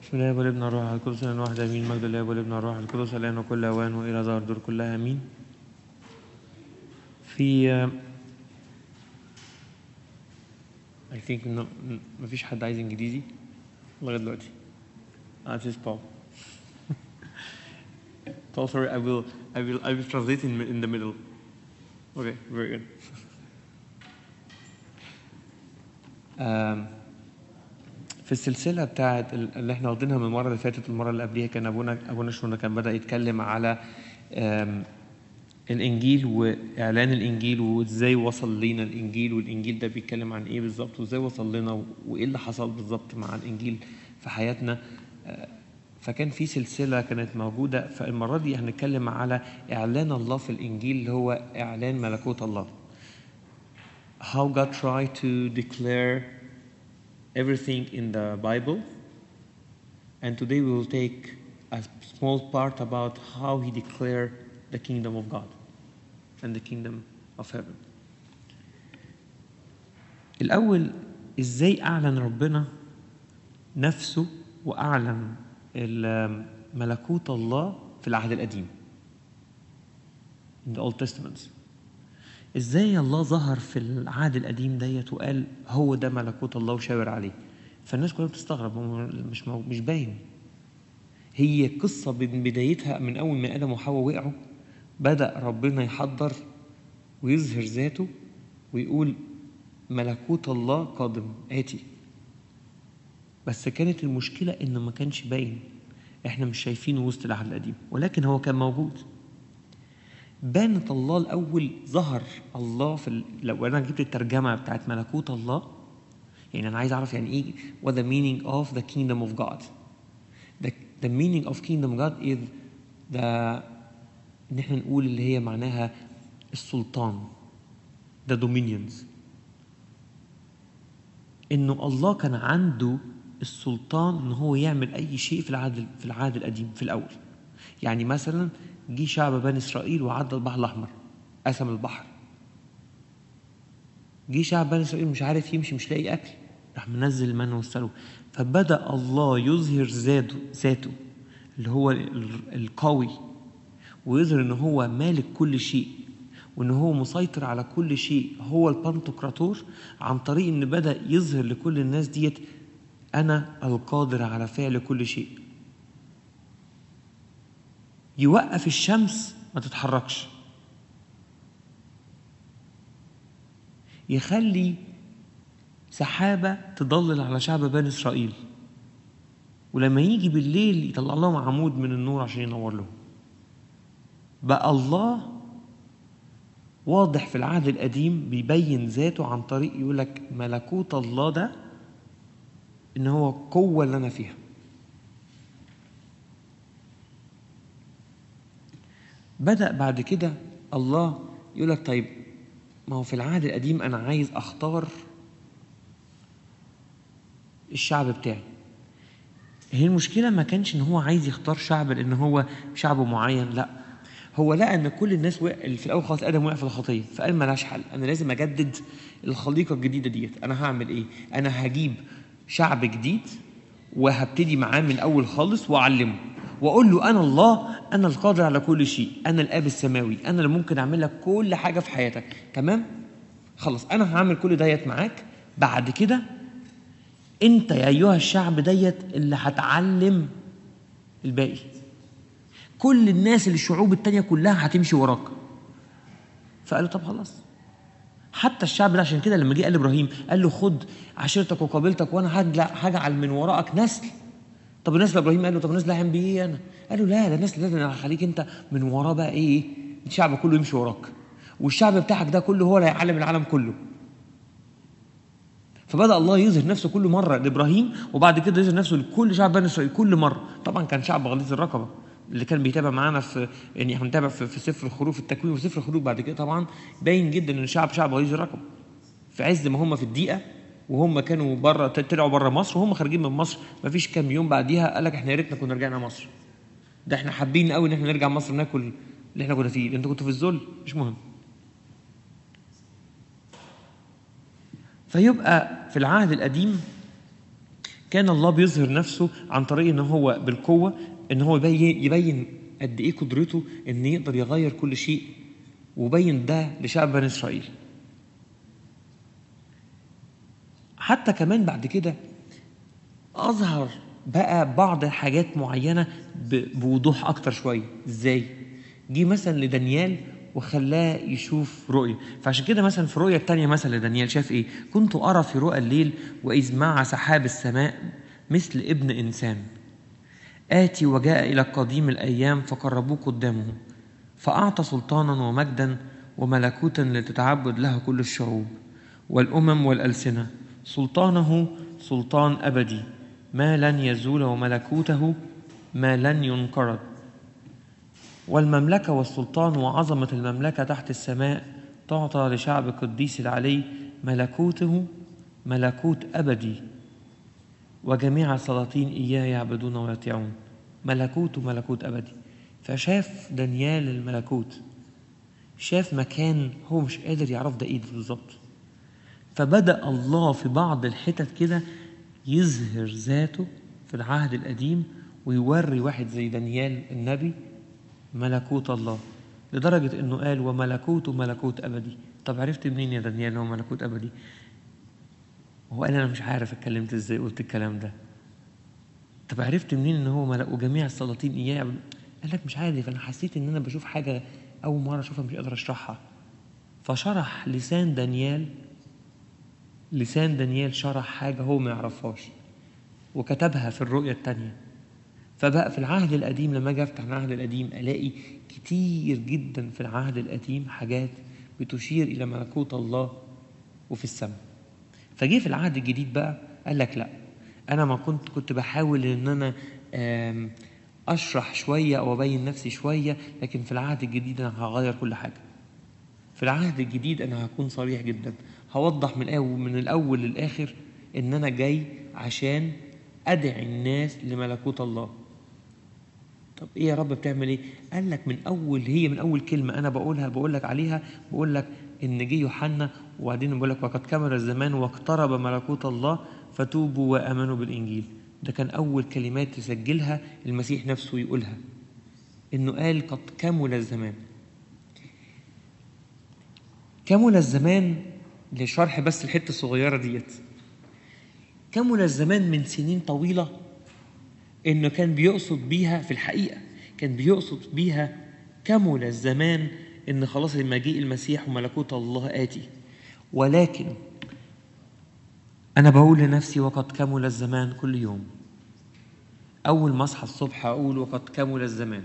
بسم الله والابن الروح القدس الان واحد امين مجد الله والابن الروح القدس الان وكل اوان والى ظهر دور كلها امين في I think no, مفيش حد عايز انجليزي لغايه دلوقتي I'm just Paul Paul sorry I will I will I will translate in, in the middle okay very good um, في السلسله بتاعت اللي احنا واخدينها من المره اللي فاتت المره اللي قبليها كان ابونا ابونا شنوده كان بدا يتكلم على آم، الانجيل واعلان الانجيل وازاي وصل لينا الانجيل والانجيل ده بيتكلم عن ايه بالظبط وازاي وصل لنا وايه اللي حصل بالظبط مع الانجيل في حياتنا آه، فكان في سلسله كانت موجوده فالمره دي هنتكلم على اعلان الله في الانجيل اللي هو اعلان ملكوت الله how God tried to declare everything in the Bible. And today we will take a small part about how he declared the kingdom of God and the kingdom of heaven. الأول إزاي أعلن ربنا نفسه وأعلن ال- ملكوت الله في العهد القديم. In the Old Testament. ازاي الله ظهر في العهد القديم ديت وقال هو ده ملكوت الله وشاور عليه فالناس كلها بتستغرب هو مش مو- مش باين هي قصة من بدايتها من أول ما آدم وحواء وقعوا بدأ ربنا يحضر ويظهر ذاته ويقول ملكوت الله قادم آتي بس كانت المشكلة إنه ما كانش باين إحنا مش شايفينه وسط العهد القديم ولكن هو كان موجود بانت الله الاول ظهر الله في ال... لو انا جبت الترجمه بتاعت ملكوت الله يعني انا عايز اعرف يعني ايه what the meaning of the kingdom of God the, the meaning of kingdom of God is the ان احنا نقول اللي هي معناها السلطان the dominions انه الله كان عنده السلطان ان هو يعمل اي شيء في العهد في العهد القديم في الاول يعني مثلا جه شعب بني اسرائيل وعدى البحر الاحمر قسم البحر جه شعب بني اسرائيل مش عارف يمشي مش لاقي اكل راح منزل المن والسلوى فبدا الله يظهر ذاته ذاته اللي هو ال- القوي ويظهر ان هو مالك كل شيء وان هو مسيطر على كل شيء هو البنتوكراتور عن طريق ان بدا يظهر لكل الناس ديت انا القادر على فعل كل شيء يوقف الشمس ما تتحركش يخلي سحابة تضلل على شعب بني إسرائيل ولما يجي بالليل يطلع لهم عمود من النور عشان ينور لهم بقى الله واضح في العهد القديم بيبين ذاته عن طريق يقول لك ملكوت الله ده ان هو القوه اللي انا فيها بدأ بعد كده الله يقول لك طيب ما هو في العهد القديم أنا عايز أختار الشعب بتاعي هي المشكلة ما كانش إن هو عايز يختار شعب لأن هو شعب معين لا هو لقى إن كل الناس وقع اللي في الأول خالص آدم وقع في الخطية فقال ملهاش حل أنا لازم أجدد الخليقة الجديدة ديت أنا هعمل إيه؟ أنا هجيب شعب جديد وهبتدي معاه من الاول خالص واعلمه واقول له انا الله انا القادر على كل شيء انا الاب السماوي انا اللي ممكن اعمل لك كل حاجه في حياتك تمام خلاص انا هعمل كل ديت معاك بعد كده انت يا ايها الشعب ديت اللي هتعلم الباقي كل الناس اللي الشعوب التانية كلها هتمشي وراك فقالوا طب خلاص حتى الشعب ده عشان كده لما جه قال لابراهيم قال له خد عشيرتك وقبيلتك وانا هجل- هجعل من وراءك نسل طب الناس لابراهيم قال له طب الناس اللي هعمل بيه ايه انا؟ قال له لا ده الناس اللي انا هخليك انت من وراه بقى ايه؟ الشعب كله يمشي وراك والشعب بتاعك ده كله هو اللي هيعلم العالم كله فبدا الله يظهر نفسه كل مره لابراهيم وبعد كده يظهر نفسه لكل شعب بني اسرائيل كل مره طبعا كان شعب غليظ الرقبه اللي كان بيتابع معانا في يعني احنا بنتابع في, في سفر الخروج في التكوين وفي سفر الخروج بعد كده طبعا باين جدا ان الشعب شعب غليظ الرقبه في عز ما هم في الدقيقه وهم كانوا بره طلعوا بره مصر وهم خارجين من مصر ما فيش كام يوم بعديها قال لك احنا يا ريتنا كنا رجعنا مصر ده احنا حابين قوي ان احنا نرجع مصر ناكل اللي احنا كنا فيه انتوا كنتوا في الذل مش مهم فيبقى في العهد القديم كان الله بيظهر نفسه عن طريق ان هو بالقوه ان هو يبين يبين قد ايه قدرته ان يقدر يغير كل شيء وبين ده لشعب بني اسرائيل حتى كمان بعد كده اظهر بقى بعض حاجات معينه ب- بوضوح اكتر شويه ازاي جه مثلا لدانيال وخلاه يشوف رؤية فعشان كده مثلا في الرؤية التانية مثلا لدانيال شاف ايه كنت أرى في رؤى الليل وإذ مع سحاب السماء مثل ابن إنسان آتي وجاء إلى قديم الأيام فقربوه قدامه فأعطى سلطانا ومجدا وملكوتا لتتعبد له كل الشعوب والأمم والألسنة سلطانه سلطان أبدي ما لن يزول وملكوته ما لن ينقرض والمملكة والسلطان وعظمة المملكة تحت السماء تعطى لشعب قديس العلي ملكوته ملكوت أبدي وجميع السلاطين إياه يعبدون ويطيعون ملكوت ملكوت أبدي فشاف دانيال الملكوت شاف مكان هو مش قادر يعرف ده ايه بالظبط فبدأ الله في بعض الحتت كده يظهر ذاته في العهد القديم ويوري واحد زي دانيال النبي ملكوت الله لدرجة انه قال وملكوته ملكوت ابدي طب عرفت منين يا دانيال هو ملكوت ابدي هو قال انا مش عارف اتكلمت ازاي قلت الكلام ده طب عرفت منين ان هو ملك وجميع السلاطين اياه يعبدون؟ قال لك مش عارف انا حسيت ان انا بشوف حاجه اول مره اشوفها مش قادر اشرحها فشرح لسان دانيال لسان دانيال شرح حاجه هو ما يعرفهاش وكتبها في الرؤيه الثانيه فبقى في العهد القديم لما اجي افتح العهد القديم الاقي كتير جدا في العهد القديم حاجات بتشير الى ملكوت الله وفي السماء فجه في العهد الجديد بقى قال لك لا انا ما كنت كنت بحاول ان انا آم، اشرح شويه او ابين نفسي شويه لكن في العهد الجديد انا هغير كل حاجه في العهد الجديد انا هكون صريح جدا هوضح من الاول من الاول للاخر ان انا جاي عشان ادعي الناس لملكوت الله طب ايه يا رب بتعمل ايه قال لك من اول هي من اول كلمه انا بقولها بقول لك عليها بقول لك ان جه يوحنا وبعدين بقول لك وقد كمل الزمان واقترب ملكوت الله فتوبوا وامنوا بالانجيل ده كان اول كلمات تسجلها المسيح نفسه يقولها انه قال قد كمل الزمان كمل الزمان لشرح بس الحته الصغيره ديت كمل الزمان من سنين طويله انه كان بيقصد بيها في الحقيقه كان بيقصد بيها كمل الزمان ان خلاص مجيء المسيح وملكوت الله اتي ولكن انا بقول لنفسي وقد كمل الزمان كل يوم اول ما اصحى الصبح اقول وقد كمل الزمان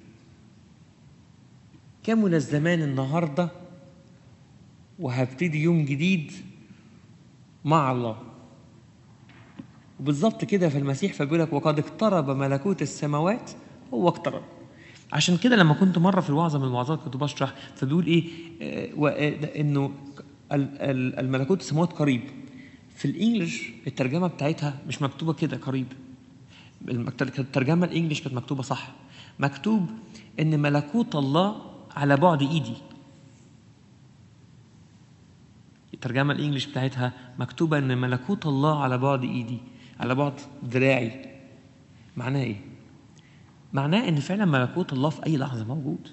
كمل الزمان النهارده وهبتدي يوم جديد مع الله وبالظبط كده في المسيح فبيقول لك وقد اقترب ملكوت السماوات هو اقترب عشان كده لما كنت مره في الوعظه من الوعظات كنت بشرح فبيقول ايه آه، و- آه، ده انه ال- ال- الملكوت السماوات قريب في الانجليش الترجمه بتاعتها مش مكتوبه كده قريب المكت- الترجمه الانجليش كانت مكتوبه صح مكتوب ان ملكوت الله على بعد ايدي الترجمة الإنجليش بتاعتها مكتوبة إن ملكوت الله على بعد إيدي على بعد ذراعي معناه إيه؟ معناه إن فعلا ملكوت الله في أي لحظة موجود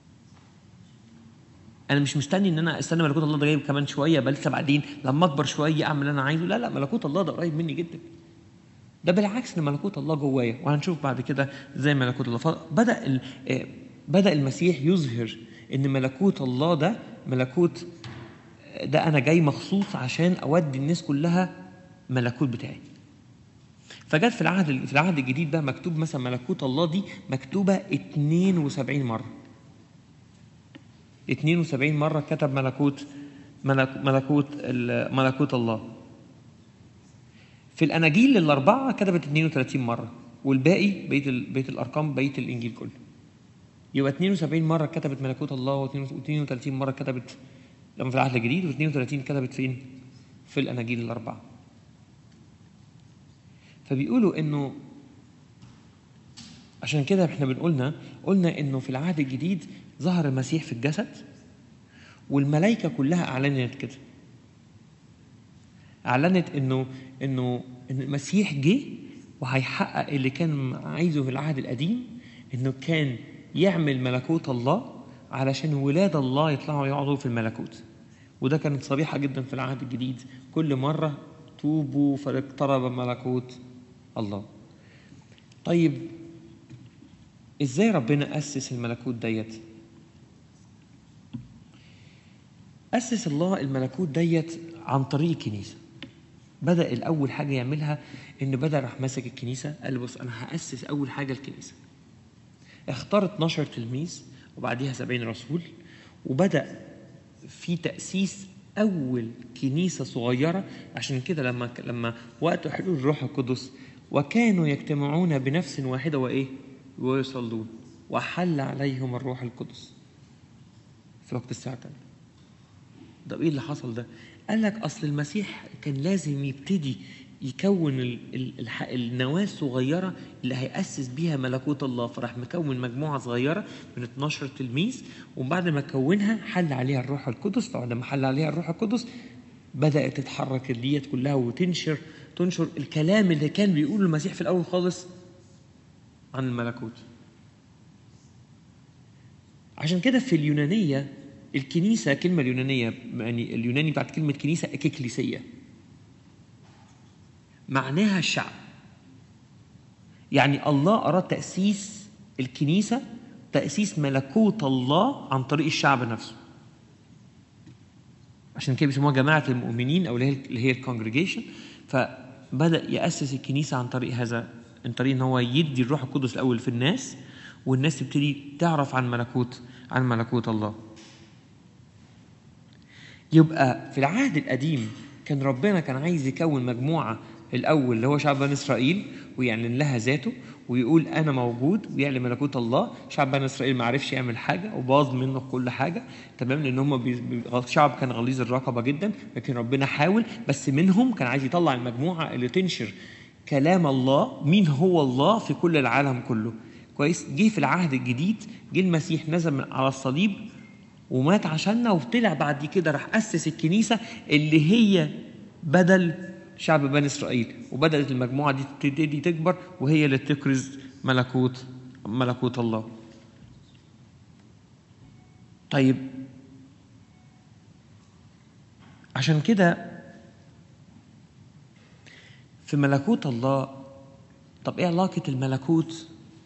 أنا مش مستني إن أنا استنى ملكوت الله ده جاي كمان شوية بل لسه بعدين لما أكبر شوية أعمل اللي أنا عايزه لا لا ملكوت الله ده قريب مني جدا ده بالعكس ان ملكوت الله جوايا وهنشوف بعد كده زي ملكوت الله فبدا ال- آه، بدا المسيح يظهر ان ملكوت الله ده ملكوت ده انا جاي مخصوص عشان اودي الناس كلها ملكوت بتاعي فجت في العهد في العهد الجديد بقى مكتوب مثلا ملكوت الله دي مكتوبه 72 مره 72 مره كتب ملكوت ملك ملكوت ال- ملكوت الله في الاناجيل الاربعه كتبت 32 مره والباقي بقيه ال- بقيه الارقام بقيه الانجيل كله يبقى 72 مره كتبت ملكوت الله و32 مره كتبت لما في العهد الجديد و32 كتبت فين؟ في الاناجيل الاربعه. فبيقولوا انه عشان كده احنا بنقولنا قلنا انه في العهد الجديد ظهر المسيح في الجسد والملائكه كلها اعلنت كده. اعلنت انه انه ان المسيح جه وهيحقق اللي كان عايزه في العهد القديم انه كان يعمل ملكوت الله علشان ولاد الله يطلعوا يقعدوا في الملكوت وده كانت صريحه جدا في العهد الجديد كل مره توبوا فاقترب ملكوت الله طيب ازاي ربنا اسس الملكوت ديت اسس الله الملكوت ديت عن طريق الكنيسه بدا الاول حاجه يعملها ان بدا راح ماسك الكنيسه قال بص انا هاسس اول حاجه الكنيسه اختار 12 تلميذ وبعديها 70 رسول وبدا في تاسيس اول كنيسه صغيره عشان كده لما لما وقت حلول الروح القدس وكانوا يجتمعون بنفس واحده وايه ويصلون وحل عليهم الروح القدس في وقت الساعه الثانيه طب ايه اللي حصل ده قال لك اصل المسيح كان لازم يبتدي يكون ال ال الح- النواه الصغيره اللي هيأسس بيها ملكوت الله فراح مكون مجموعه صغيره من 12 تلميذ وبعد ما كونها حل عليها الروح القدس فبعد ما حل عليها الروح القدس بدأت تتحرك ديت كلها وتنشر تنشر الكلام اللي كان بيقوله المسيح في الأول خالص عن الملكوت عشان كده في اليونانية الكنيسة كلمة اليونانية يعني اليوناني بتاعت كلمة كنيسة إكليسية معناها الشعب يعني الله أراد تأسيس الكنيسة تأسيس ملكوت الله عن طريق الشعب نفسه عشان كده بيسموها جماعة المؤمنين أو اللي هي اللي هي الكونجريجيشن فبدأ يأسس الكنيسة عن طريق هذا عن طريق إن هو يدي الروح القدس الأول في الناس والناس تبتدي تعرف عن ملكوت عن ملكوت الله يبقى في العهد القديم كان ربنا كان عايز يكون مجموعة الأول اللي هو شعب بني إسرائيل ويعلن لها ذاته ويقول أنا موجود ويعلن ملكوت الله شعب بني إسرائيل ما عرفش يعمل حاجة وباظ منه كل حاجة تمام لأن هم بي... بي- شعب كان غليظ الرقبة جدا لكن ربنا حاول بس منهم كان عايز يطلع المجموعة اللي تنشر كلام الله مين هو الله في كل العالم كله كويس جه في العهد الجديد جه المسيح نزل من على الصليب ومات عشاننا وطلع بعد كده راح أسس الكنيسة اللي هي بدل شعب بني إسرائيل وبدأت المجموعة دي تبتدي تكبر وهي اللي تكرز ملكوت ملكوت الله طيب عشان كده في ملكوت الله طب ايه علاقة الملكوت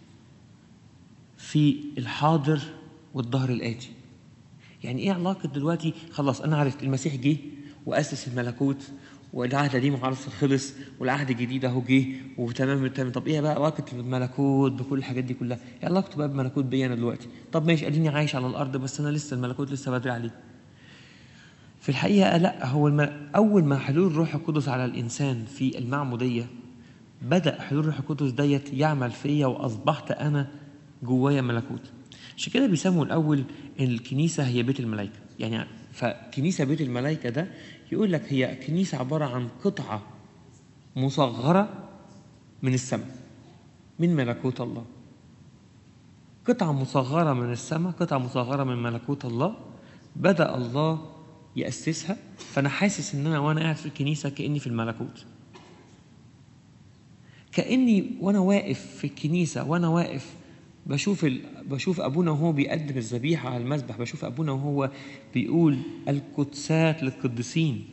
في الحاضر والظهر الآتي يعني ايه علاقة دلوقتي خلاص انا عرفت المسيح جه واسس الملكوت والعهد القديم خلاص خلص والعهد الجديد اهو جه وتمام تمام طب ايه بقى علاقة الملكوت بكل الحاجات دي كلها؟ ايه علاقته بقى بالملكوت بيا انا دلوقتي؟ طب ماشي اديني عايش على الارض بس انا لسه الملكوت لسه بدري عليه. في الحقيقة لا هو الم... أول ما حلول الروح القدس على الإنسان في المعمودية بدأ حلول الروح القدس ديت يعمل فيا وأصبحت أنا جوايا ملكوت عشان كده بيسموا الأول إن الكنيسة هي بيت الملائكة يعني فكنيسة بيت الملائكة ده يقول لك هي كنيسة عبارة عن قطعة مصغرة من السماء من ملكوت الله قطعة مصغرة من السماء قطعة مصغرة من ملكوت الله بدأ الله يأسسها فأنا حاسس إن أنا وأنا قاعد في الكنيسة كأني في الملكوت كأني وأنا واقف في الكنيسة وأنا واقف بشوف ال... بشوف أبونا وهو بيقدم الذبيحة على المذبح بشوف أبونا وهو بيقول القدسات للقديسين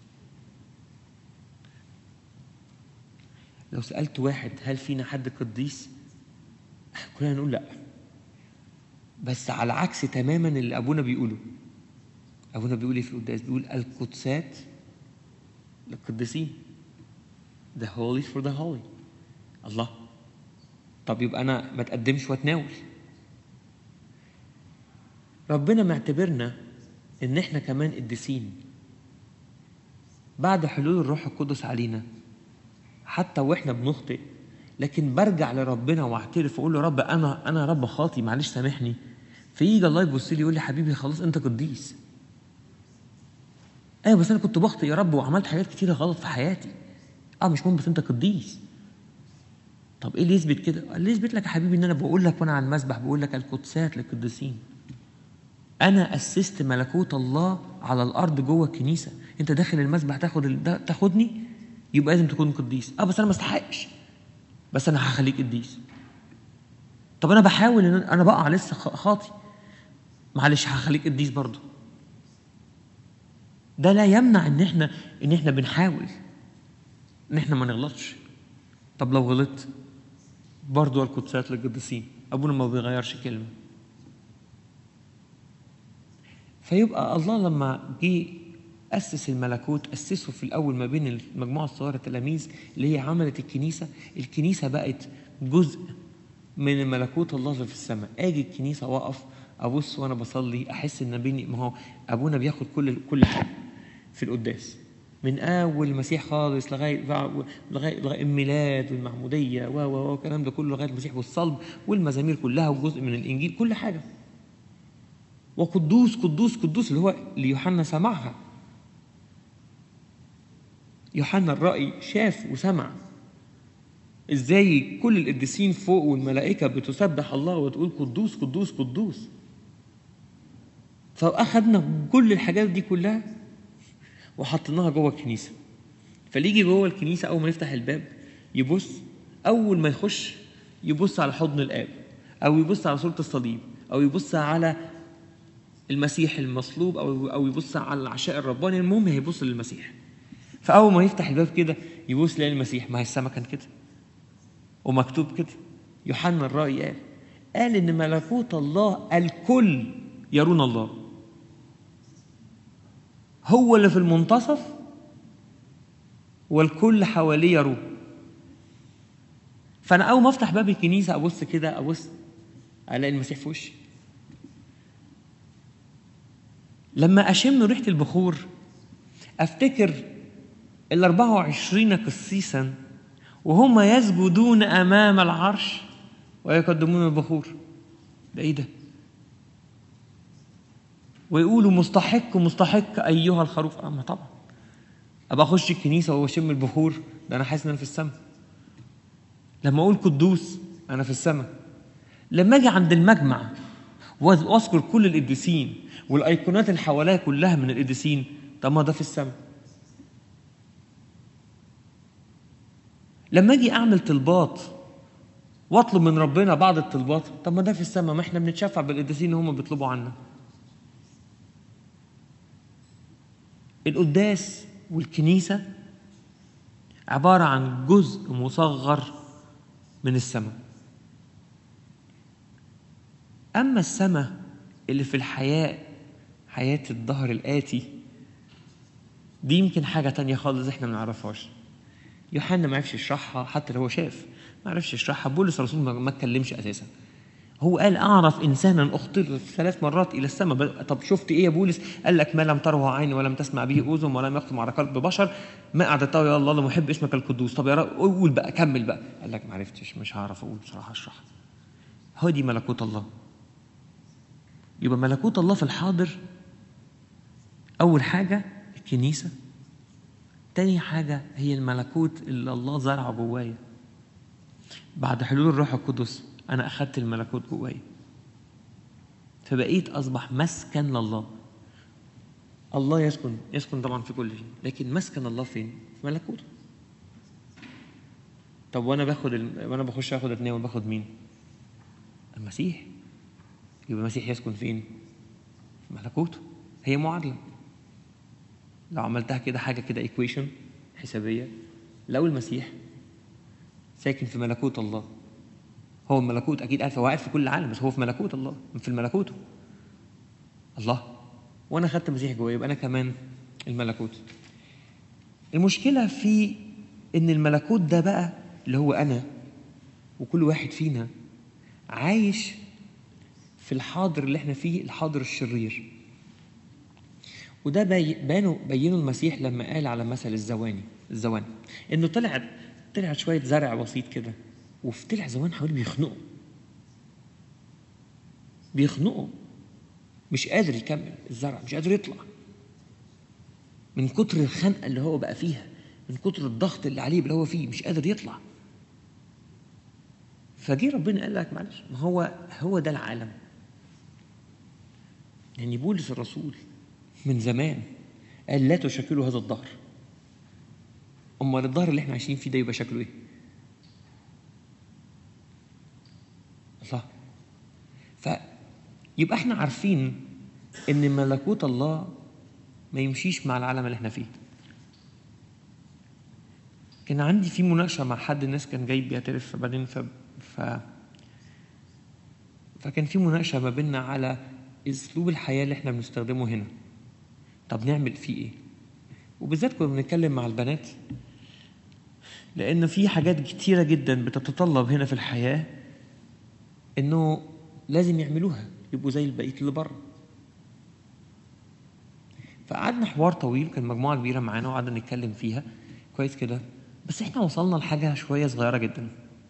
لو سألت واحد هل فينا حد قديس؟ كلنا نقول لأ بس على عكس تماما اللي أبونا بيقوله أبونا بيقول إيه في القداس؟ بيقول القدسات للقديسين the holy for the holy الله طب يبقى أنا ما تقدمش واتناول ربنا معتبرنا إن إحنا كمان قديسين بعد حلول الروح القدس علينا حتى واحنا بنخطئ لكن برجع لربنا واعترف واقول له رب انا انا رب خاطي معلش سامحني فيجي الله يبص لي يقول لي حبيبي خلاص انت قديس ايوه بس انا كنت بخطئ يا رب وعملت حاجات كتيره غلط في حياتي اه مش مهم بس انت قديس طب ايه اللي يثبت كده؟ اللي يثبت لك يا حبيبي ان انا بقول لك وانا على المسبح بقول لك القدسات للقديسين انا اسست ملكوت الله على الارض جوه الكنيسه انت داخل المسبح تاخد ال... ده- تاخدني يبقى لازم تكون قديس اه بس انا ما استحقش بس انا هخليك قديس طب انا بحاول ان انا بقع لسه خ- خاطي معلش هخليك قديس برضه ده لا يمنع ان احنا ان احنا بنحاول ان احنا ما نغلطش طب لو غلطت برضه القدسات للقديسين ابونا ما بيغيرش كلمه فيبقى الله لما جه أسس الملكوت أسسه في الأول ما بين المجموعة الصغيرة التلاميذ اللي هي عملت الكنيسة الكنيسة بقت جزء من ملكوت الله اللي في السماء أجي الكنيسة وأقف أبص وأنا بصلي أحس إن بيني ما هو أبونا بياخد كل كل حاجة في القداس من أول المسيح خالص لغاية لغاية لغاية الميلاد والمعمودية و و و الكلام ده كله لغاية المسيح والصلب والمزامير كلها وجزء من الإنجيل كل حاجة وقدوس قدوس قدوس اللي هو اللي يوحنا سمعها يوحنا الرأي شاف وسمع ازاي كل القديسين فوق والملائكة بتسبح الله وتقول قدوس قدوس قدوس فأخذنا كل الحاجات دي كلها وحطيناها جوه الكنيسة فاللي يجي جوه الكنيسة أول ما يفتح الباب يبص أول ما يخش يبص على حضن الآب أو يبص على صورة الصليب أو يبص على المسيح المصلوب أو أو يبص على العشاء الرباني المهم هيبص للمسيح فأول ما يفتح الباب كده يبص يلاقي المسيح ما هي السما كان كده ومكتوب كده يوحنا الرأي قال قال إن ملكوت الله الكل يرون الله هو اللي في المنتصف والكل حواليه يروه فأنا أول ما أفتح باب الكنيسة أبص كده أبص ألاقي المسيح في وشي لما أشم ريحة البخور أفتكر ال 24 قسيسا وهم يسجدون أمام العرش ويقدمون البخور ده إيه ده؟ ويقولوا مستحق مستحق أيها الخروف أما طبعا أبقى أخش الكنيسة وأشم البخور ده أنا حاسس إن أنا في السماء لما أقول قدوس أنا في السماء لما أجي عند المجمع واذكر كل القديسين والايقونات اللي حواليا كلها من القديسين طب ما ده في السماء لما اجي اعمل طلبات واطلب من ربنا بعض الطلبات طب ما ده في السماء ما احنا بنتشفع بالقديسين اللي هم بيطلبوا عنا القداس والكنيسة عبارة عن جزء مصغر من السماء أما السماء اللي في الحياة حياة الظهر الآتي دي يمكن حاجة تانية خالص احنا ما نعرفهاش يوحنا ما عرفش يشرحها حتى لو هو شاف ما عرفش يشرحها بولس الرسول ما ما اتكلمش أساسا هو قال أعرف إنسانا أخطر ثلاث مرات إلى السماء بل- طب شفت إيه يا بولس؟ قال لك ما لم تره عين ولم تسمع به أذن ولم يخطم على قلب بشر ما أعددته يا الله لمحب اسمك القدوس طب يا رب قول بقى كمل بقى قال لك ما عرفتش مش هعرف أقول بصراحة أشرح هو دي ملكوت الله يبقى ملكوت الله في الحاضر أول حاجة الكنيسة تاني حاجة هي الملكوت اللي الله زرعه جوايا بعد حلول الروح القدس أنا أخدت الملكوت جوايا فبقيت أصبح مسكن لله الله يسكن يسكن طبعا في كل شيء لكن مسكن الله فين؟ في ملكوته طب وانا باخد ال... وانا بخش اخد اتناول باخد مين؟ المسيح يبقى المسيح يسكن فين؟ في ملكوته هي معادلة لو عملتها كده حاجة كده ايكويشن حسابية لو المسيح ساكن في ملكوت الله هو الملكوت أكيد قاعد هو قاعد في كل العالم بس هو في ملكوت الله في الملكوت الله وأنا خدت المسيح جوايا يبقى أنا كمان الملكوت المشكلة في إن الملكوت ده بقى اللي هو أنا وكل واحد فينا عايش في الحاضر اللي احنا فيه الحاضر الشرير وده بي- بانوا بينوا المسيح لما قال على مثل الزواني الزواني انه طلع طلعت شويه زرع بسيط كده وفي طلع زوان حواليه بيخنقوا بيخنقوا مش قادر يكمل الزرع مش قادر يطلع من كتر الخنقه اللي هو بقى فيها من كتر الضغط اللي عليه اللي هو فيه مش قادر يطلع فجه ربنا قال لك معلش ما هو هو ده العالم يعني بولس الرسول من زمان قال لا تشكلوا هذا الظهر امال الظهر اللي احنا عايشين فيه ده يبقى شكله ايه الله فيبقى احنا عارفين ان ملكوت الله ما يمشيش مع العالم اللي احنا فيه كان عندي في مناقشه مع حد الناس كان جاي بيعترف فبعدين ف... ف... فكان في مناقشه ما بيننا على اسلوب الحياه اللي احنا بنستخدمه هنا طب نعمل فيه ايه وبالذات كنا بنتكلم مع البنات لان في حاجات كتيره جدا بتتطلب هنا في الحياه انه لازم يعملوها يبقوا زي البقيه اللي بره فقعدنا حوار طويل كان مجموعه كبيره معانا وقعدنا نتكلم فيها كويس كده بس احنا وصلنا لحاجه شويه صغيره جدا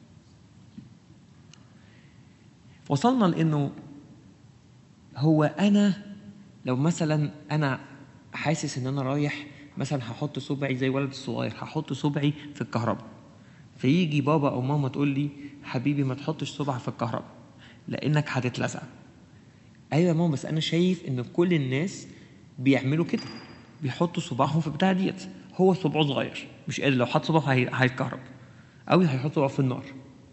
وصلنا لانه هو انا لو مثلا انا حاسس ان انا رايح مثلا هحط صبعي زي ولد الصغير هحط صبعي في الكهرباء فيجي بابا او ماما تقول لي حبيبي ما تحطش صبعك في الكهرباء لانك هتتلسع ايوه يا ماما بس انا شايف ان كل الناس بيعملوا كده بيحطوا صباعهم في بتاع ديت هو صبعه صغير مش قادر لو حط صبعه هي- هيتكهرب او هيحط صبعه في النار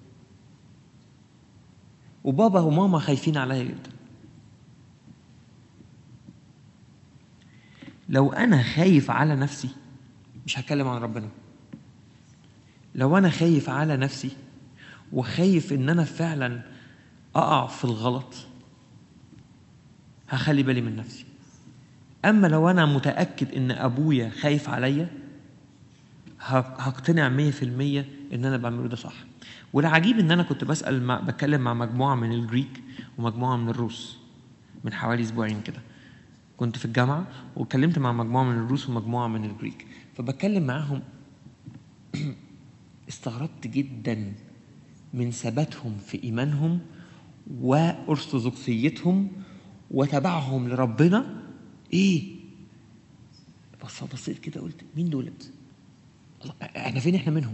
وبابا وماما خايفين عليا جدا لو انا خايف على نفسي مش هتكلم عن ربنا لو انا خايف على نفسي وخايف ان انا فعلا اقع في الغلط هخلي بالي من نفسي اما لو انا متاكد ان ابويا خايف عليا ه- هقتنع 100% ان انا بعمله ده صح والعجيب ان انا كنت بسال مع بتكلم مع مجموعه من الجريك ومجموعه من الروس من حوالي اسبوعين كده كنت في الجامعه واتكلمت مع مجموعه من الروس ومجموعه من الجريك فبتكلم معاهم استغربت جدا من ثباتهم في ايمانهم وارثوذكسيتهم وتبعهم لربنا ايه بص بصيت كده قلت مين دولت الله احنا فين احنا منهم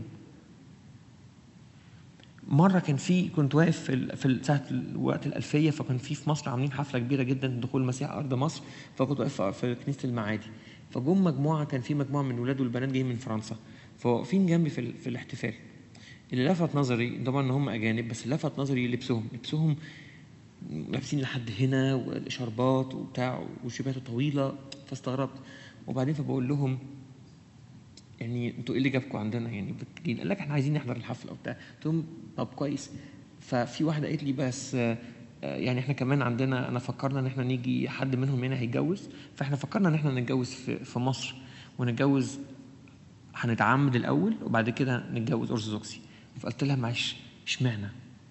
مره كان في كنت واقف في ال- في ال- ساعه وقت الالفيه فكان في في مصر عاملين حفله كبيره جدا دخول المسيح ارض مصر فكنت واقف في كنيسه المعادي فجم مجموعه كان في مجموعه من الولاد والبنات جايين من فرنسا فواقفين جنبي في, ال- في الاحتفال اللي لفت نظري طبعا ان هم اجانب بس اللي لفت نظري لبسهم لبسهم لابسين لحد هنا والاشاربات وبتاع وشباته طويله فاستغربت وبعدين فبقول لهم يعني انتوا ايه اللي جابكم عندنا يعني بتجين قال لك احنا عايزين نحضر الحفله وبتاع قلت لهم طب كويس ففي واحده قالت لي بس آه، آه، يعني احنا كمان عندنا انا فكرنا ان احنا نيجي حد منهم هنا هيتجوز فاحنا فكرنا ان احنا نتجوز في في مصر ونتجوز هنتعمد الاول وبعد كده نتجوز ارثوذكسي فقلت لها معلش اشمعنى؟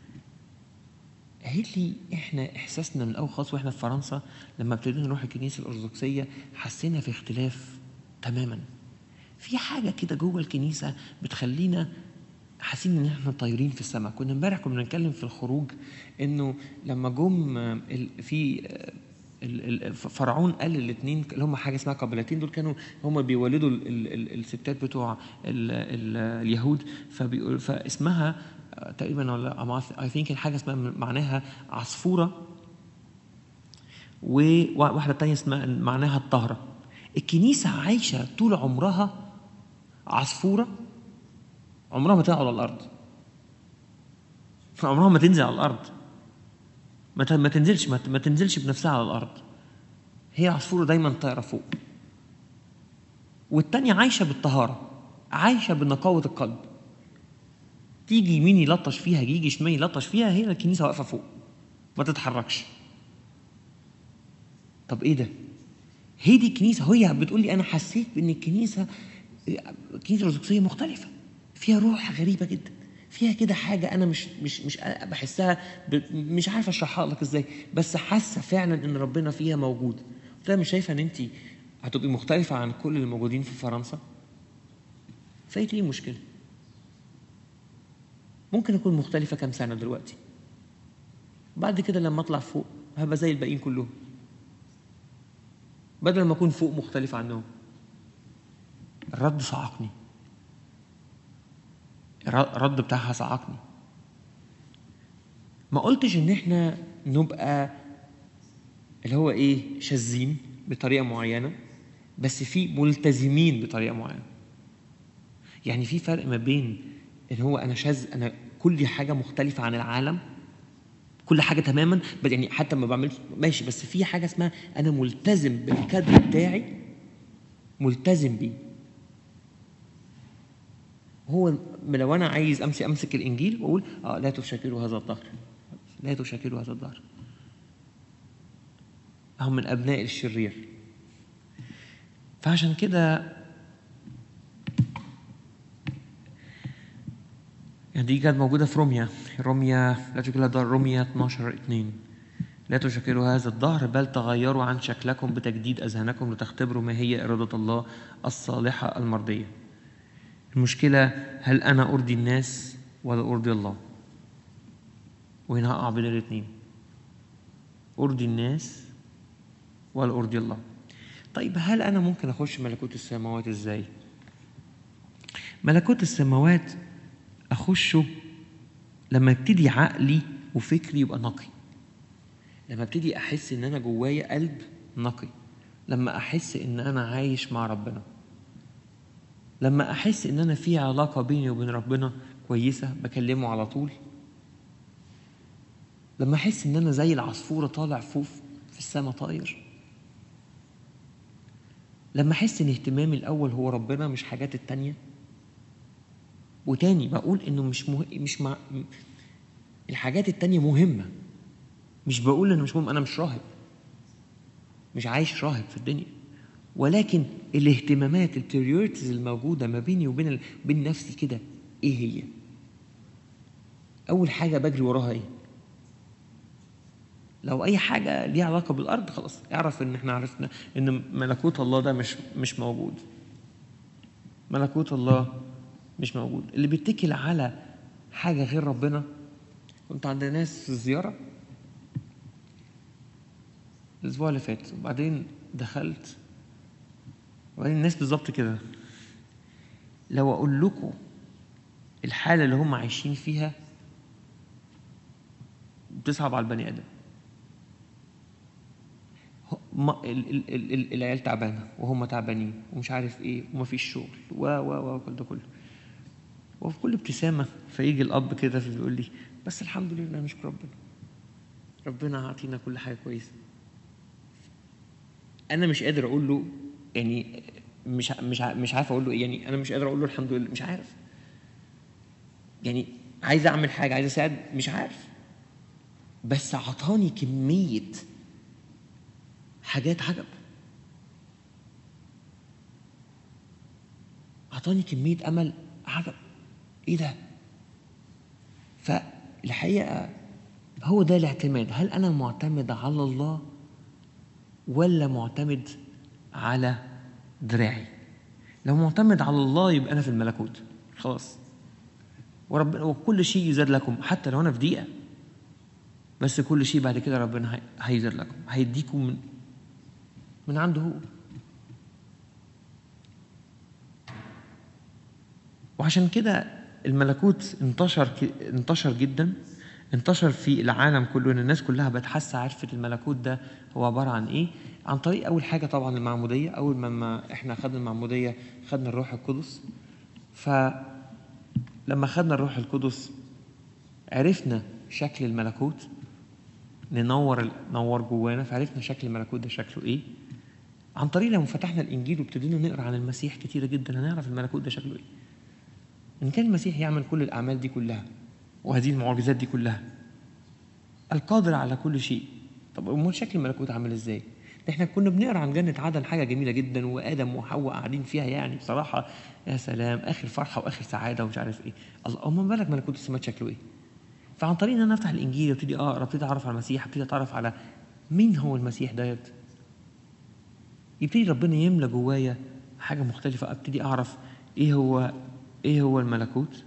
قالت لي احنا احساسنا من الاول خالص واحنا في فرنسا لما ابتدينا نروح الكنيسه الارثوذكسيه حسينا في اختلاف تماما في حاجه كده جوه الكنيسه بتخلينا حاسين ان احنا طايرين في السماء كنا امبارح كنا بنتكلم في الخروج انه لما جم آه، ال- في آه، ال- ال- فرعون قال الاثنين اللي هم حاجه اسمها قبيلتين دول كانوا هم بيولدوا ال- ال- ال- الستات بتوع ال ال اليهود فبيقول فاسمها آه، تقريبا ولا اي ثينك الحاجه اسمها معناها عصفوره وواحده تانية اسمها معناها الطهره الكنيسه عايشه طول عمرها عصفوره عمرها ما تقع على الارض عمرها ما تنزل على الارض ما ت- ما تنزلش ما ت- ما تنزلش بنفسها على الارض هي عصفوره دايما طايره فوق والتانية عايشه بالطهاره عايشه بنقاوه القلب تيجي يمين يلطش فيها يجي شمال يلطش فيها هي الكنيسه واقفه فوق ما تتحركش طب ايه ده هي دي الكنيسه هي بتقول لي انا حسيت بان الكنيسه الكنيسه الارثوذكسيه مختلفه فيها روح غريبه جدا فيها كده حاجه انا مش مش مش بحسها ب- مش عارف اشرحها لك ازاي بس حاسه فعلا ان ربنا فيها موجود قلت لها مش شايفه ان انت هتبقي مختلفه عن كل اللي موجودين في فرنسا فقالت لي إيه المشكله ممكن اكون مختلفه كام سنه دلوقتي بعد كده لما اطلع فوق هبقى زي الباقيين كلهم بدل ما اكون فوق مختلف عنهم الرد صعقني الر- الرد بتاعها صعقني ما قلتش ان احنا نبقى اللي هو ايه شاذين بطريقه معينه بس في ملتزمين بطريقه معينه يعني في فرق ما بين ان هو انا شاذ انا كل حاجه مختلفه عن العالم كل حاجه تماما بل يعني حتى ما بعملش ماشي بس في حاجه اسمها انا ملتزم بالكادر بتاعي ملتزم بيه هو لو انا عايز امسك امسك الانجيل واقول اه لا تشاكلوا هذا الظهر لا تشاكلوا هذا الظهر هم من ابناء الشرير فعشان كده يعني دي كانت موجودة في روميا روميا لا تشكلها دار روميا 12 2 لا تشكلوا هذا الدهر بل تغيروا عن شكلكم بتجديد أذهانكم لتختبروا ما هي إرادة الله الصالحة المرضية المشكلة هل أنا أرضي الناس ولا أرضي الله وهنا هقع بين الاثنين أرضي الناس ولا أرضي الله طيب هل أنا ممكن أخش ملكوت السماوات إزاي ملكوت السماوات أخشه لما يبتدي عقلي وفكري يبقى نقي لما ابتدي أحس إن أنا جوايا قلب نقي لما أحس إن أنا عايش مع ربنا لما أحس إن أنا في علاقة بيني وبين ربنا كويسة بكلمه على طول لما أحس إن أنا زي العصفورة طالع فوق في السماء طاير لما أحس إن اهتمامي الأول هو ربنا مش حاجات التانية وتاني بقول إنه مش مه... مش مع الحاجات التانية مهمة مش بقول إنه مش مهم أنا مش راهب مش عايش راهب في الدنيا ولكن الاهتمامات البريورتيز الموجودة ما بيني وبين ال... بين نفسي كده إيه هي؟ أول حاجة بجري وراها إيه؟ لو أي حاجة ليها علاقة بالأرض خلاص اعرف إن إحنا عرفنا إن ملكوت الله ده مش مش موجود. ملكوت الله مش موجود، اللي بيتكل على حاجة غير ربنا كنت عند ناس في الزيارة الأسبوع اللي فات وبعدين دخلت وبعدين الناس بالظبط كده لو أقول لكم الحالة اللي هم عايشين فيها بتصعب على البني آدم ما ال ال ال ال العيال تعبانة وهم تعبانين ومش عارف إيه ومفيش شغل و و و كل ده كله وفي كل ابتسامة فيجي الأب كده فبيقول لي بس الحمد لله نشكر ربنا ربنا عطينا كل حاجة كويسة أنا مش قادر أقول له يعني مش مش مش عارف أقول له إيه يعني أنا مش قادر أقول له الحمد لله مش عارف يعني عايز أعمل حاجة عايز أساعد مش عارف بس عطاني كمية حاجات عجب عطاني كمية أمل عجب إيه ده؟ فالحقيقة هو ده الاعتماد هل أنا معتمد على الله ولا معتمد على دراعي لو معتمد على الله يبقى أنا في الملكوت خلاص وربنا وكل شيء يزاد لكم حتى لو أنا في دقيقة بس كل شيء بعد كده ربنا هيزاد لكم هيديكم من من عنده هو وعشان كده الملكوت انتشر انتشر جدا انتشر في العالم كله ان الناس كلها بقت حاسه عرفت الملكوت ده هو عباره عن ايه عن طريق اول حاجه طبعا المعموديه اول ما احنا خدنا المعموديه خدنا الروح القدس فلما خدنا الروح القدس عرفنا شكل الملكوت ننور نور جوانا فعرفنا شكل الملكوت ده شكله ايه عن طريق لما فتحنا الانجيل وابتدينا نقرا عن المسيح كتير جدا هنعرف الملكوت ده شكله ايه ان كان المسيح يعمل كل الاعمال دي كلها وهذه المعجزات دي كلها القادر على كل شيء طب امال شكل الملكوت عامل ازاي ده احنا كنا بنقرا عن جنه عدن حاجه جميله جدا وادم وحواء قاعدين فيها يعني بصراحه يا سلام اخر فرحه واخر سعاده ومش عارف ايه الله امال بالك ملكوت السماوات شكله ايه فعن طريق ان انا افتح الانجيل وابتدي اقرا ابتدي اعرف على المسيح ابتدي اتعرف على مين هو المسيح ديت يبتدي ربنا يملى جوايا حاجه مختلفه ابتدي اعرف ايه هو ايه هو الملكوت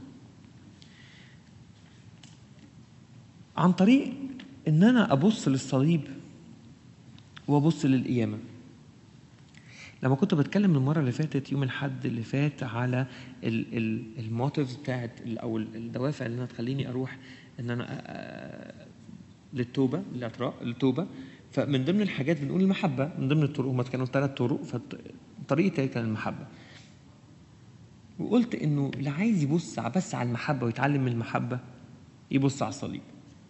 عن طريق ان انا ابص للصليب وابص للقيامه لما كنت بتكلم المره اللي فاتت يوم الحد اللي فات على الموتيفز بتاعت او الدوافع اللي انا تخليني اروح ان انا للتوبه للاعتراف للتوبه فمن ضمن الحاجات بنقول المحبه من ضمن الطرق هم كانوا ثلاث طرق فالطريق الثالث كان المحبه وقلت انه اللي عايز يبص بس على المحبه ويتعلم من المحبه يبص على الصليب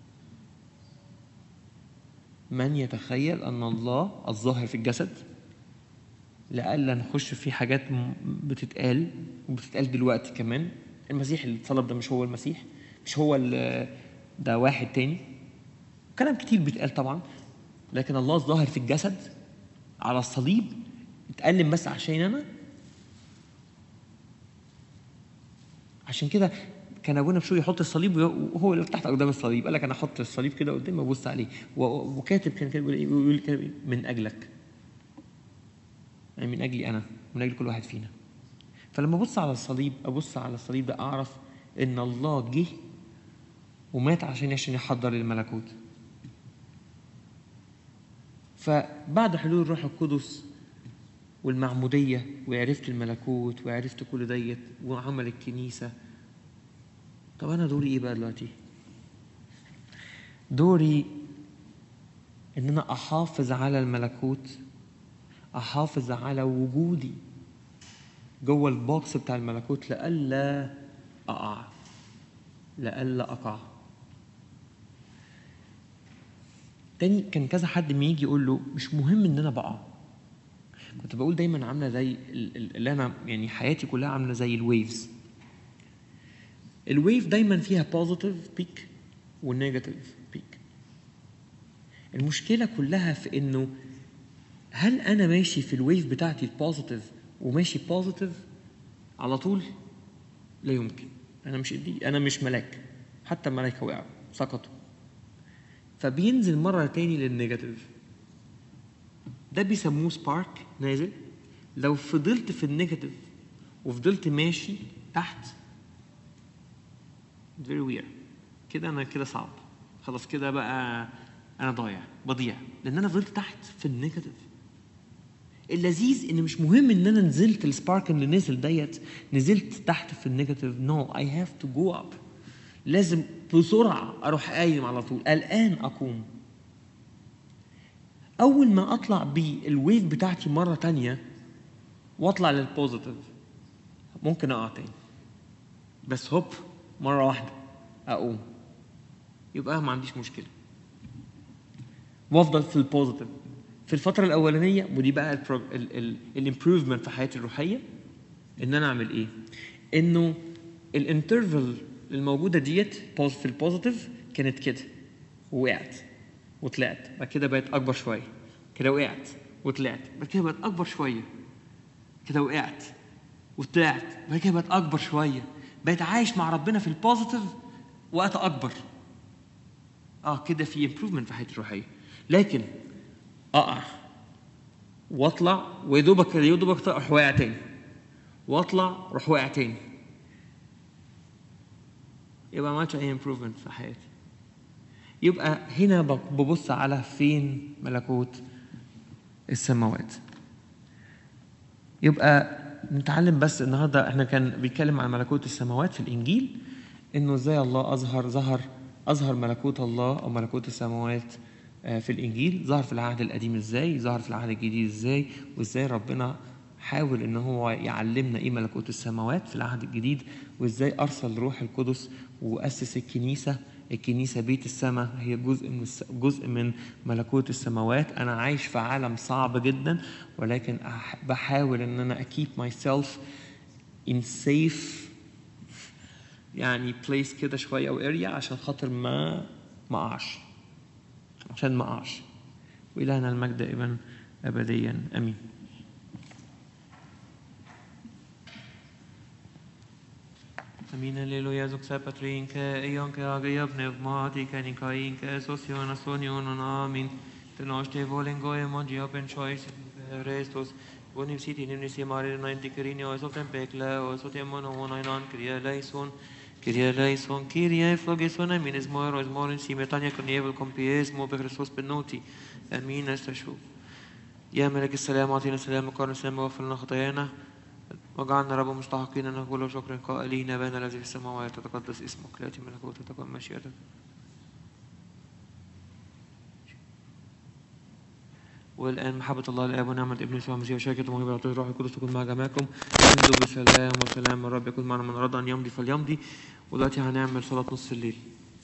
من يتخيل ان الله الظاهر في الجسد لألا نخش في حاجات م- بتتقال وبتتقال دلوقتي كمان المسيح اللي اتصلب ده مش هو المسيح مش هو ال- ده واحد تاني كلام كتير بيتقال طبعا لكن الله الظاهر في الجسد على الصليب اتألم بس عشان انا عشان كده كان ابونا بشوي يحط الصليب وهو اللي تحت قدام الصليب قال لك انا احط الصليب كده قدامي وابص عليه و- وكاتب كان كده بيقول ايه بيقول كده إيه؟ من اجلك يعني من اجلي انا من اجل كل واحد فينا فلما ابص على الصليب ابص على الصليب ده اعرف ان الله جه ومات عشان عشان يحضر الملكوت فبعد حلول الروح القدس والمعمودية وعرفت الملكوت وعرفت كل ديت وعمل الكنيسة طب أنا دوري إيه بقى دلوقتي؟ دوري إن أنا أحافظ على الملكوت أحافظ على وجودي جوه البوكس بتاع الملكوت لئلا أقع لئلا أقع تاني كان كذا حد ما يجي يقول له مش مهم ان انا بقع كنت بقول دايما عامله زي ال- ال- اللي انا يعني حياتي كلها عامله زي الويفز الويف دايما فيها بوزيتيف بيك ونيجاتيف بيك المشكله كلها في انه هل انا ماشي في الويف بتاعتي البوزيتيف وماشي بوزيتيف على طول لا يمكن انا مش دي انا مش ملاك حتى الملائكه وقعوا سقطوا فبينزل مرة تاني للنيجاتيف ده بيسموه سبارك نازل لو فضلت في النيجاتيف وفضلت ماشي تحت very weird كده انا كده صعب خلاص كده بقى انا ضايع بضيع لان انا فضلت تحت في النيجاتيف اللذيذ ان مش مهم ان انا نزلت السبارك اللي نزل ديت نزلت تحت في النيجاتيف نو اي هاف تو جو اب لازم بسرعه اروح قايم على طول الان اقوم اول ما اطلع بالويف بتاعتي مره تانية واطلع للبوزيتيف ممكن اقع تاني بس هوب مره واحده اقوم يبقى ما عنديش مشكله وافضل في البوزيتيف في الفتره الاولانيه ودي بقى الامبروفمنت في حياتي الروحيه ان انا اعمل ايه انه الانترفال الموجوده ديت في البوزيتيف كانت كده ووقعت وطلعت بعد كده بقت اكبر شويه كده وقعت وطلعت بعد كده بقت اكبر شويه كده وقعت وطلعت بعد كده بقت اكبر شويه بقيت عايش مع ربنا في البوزيتيف وقت اكبر اه كده في امبروفمنت في حياتي الروحيه لكن اقع واطلع ويا دوبك يا دوبك اروح واقع تاني واطلع اروح واقع تاني يبقى ما عملتش اي امبروفمنت في حياتي يبقى هنا ببص على فين ملكوت السماوات يبقى نتعلم بس النهارده احنا كان بيتكلم عن ملكوت السماوات في الانجيل انه ازاي الله اظهر ظهر اظهر ملكوت الله او ملكوت السماوات في الانجيل ظهر في العهد القديم ازاي ظهر في العهد الجديد ازاي وازاي ربنا حاول ان هو يعلمنا ايه ملكوت السماوات في العهد الجديد وازاي ارسل روح القدس واسس الكنيسه الكنيسه بيت السماء هي جزء من جزء من ملكوت السماوات انا عايش في عالم صعب جدا ولكن بحاول ان انا اكيب ماي سيلف ان سيف يعني بليس كده شويه او اريا عشان خاطر ما ما اقعش عشان ما اقعش والهنا المجد دائما ابديا امين Amin alleluia zuxa patrinke eionke agria pneumatica nicainke sociona sonionon amin te noște volengo emangia pen choice restos bonim siti nimnisi mare nain dikerini o softem pekle o sotem mono onainan kria leison Kyrie eleison, Kyrie eflogison, amin es moros morin si metania con compies mo per Christos benoti. Amin استشهد. يا ملك السلام أعطينا السلام وقارن السلام وغفر لنا خطايانا وجعلنا رب مستحقين أن نقول شكرا قائلين أبانا الذي في السماوات تتقدس اسمك ليأتي ملكوتك تكن مشيئتك والآن محبة الله الآب ونعمة ابن يسوع المسيح وشركة وموهبة العطية الروح القدس تكون مع جميعكم امضوا بسلام وسلام الرب يكون معنا من أراد أن يمضي فليمضي ودلوقتي هنعمل صلاة نصف الليل